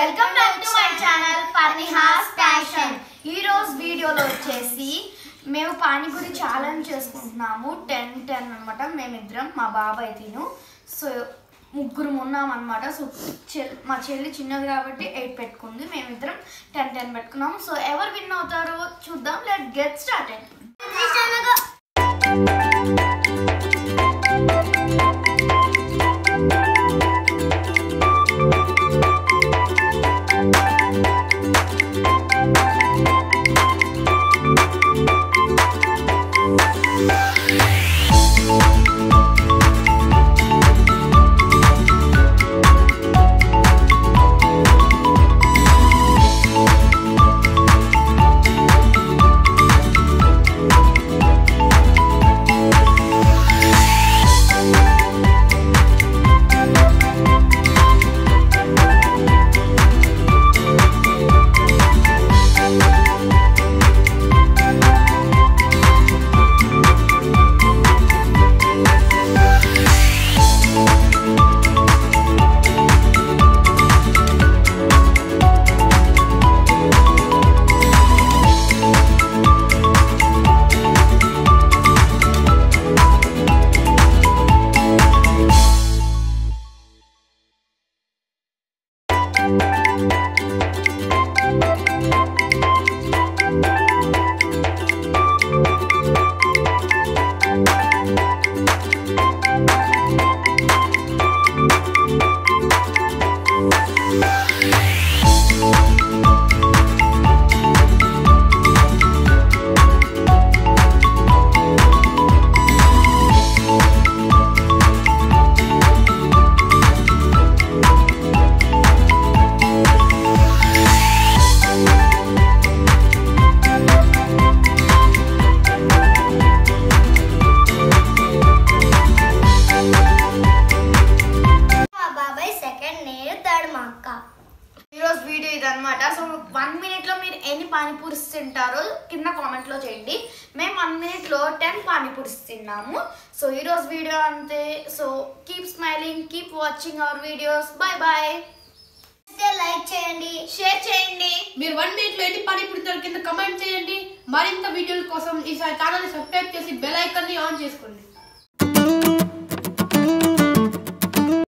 welcome back to my channel Parnihas passion ఈ రోజు వీడియోలో వచ్చేసి మేము పానీపూరి ఛాలెంజ్ చేసుకుంటున్నాము టెన్ టెన్ అనమాట మేమిద్దరం మా బాబాయ్ తిను సో ముగ్గురు ఉన్నాం అనమాట సో చెల్ మా చెల్లి చిన్నది కాబట్టి ఎయిట్ పెట్టుకుంది మేమిద్దరం టెన్ టెన్ పెట్టుకున్నాము సో ఎవరు విన్ అవుతారో చూద్దాం లెట్ గెట్ స్టార్ట్ మా బాబాయ్ సెకండ్ నేను థర్డ్ మా అక్క ఈరోజు వీడియో ఇదన్నమాట సో వన్ మినిట్లో మీరు ఎన్ని పానీపూరిస్ తింటారో కింద కామెంట్లో చేయండి మేము వన్ మినిట్లో టెన్ పానీపూరిస్ తిన్నాము సో ఈరోజు వీడియో అంతే so keep smiling keep watching our videos bye bye like చేయండి షేర్ చేయండి మీరు వన్ మినిట్ లో ఎన్ని పానీపూరి తినాలో కింద కమెంట్ చేయండి మరింత వీడియోల కోసం ఈ ఛానల్ ని సబ్స్క్రైబ్ చేసి బెల్ ఐకాన్ ని ఆన్ చేసుకోండి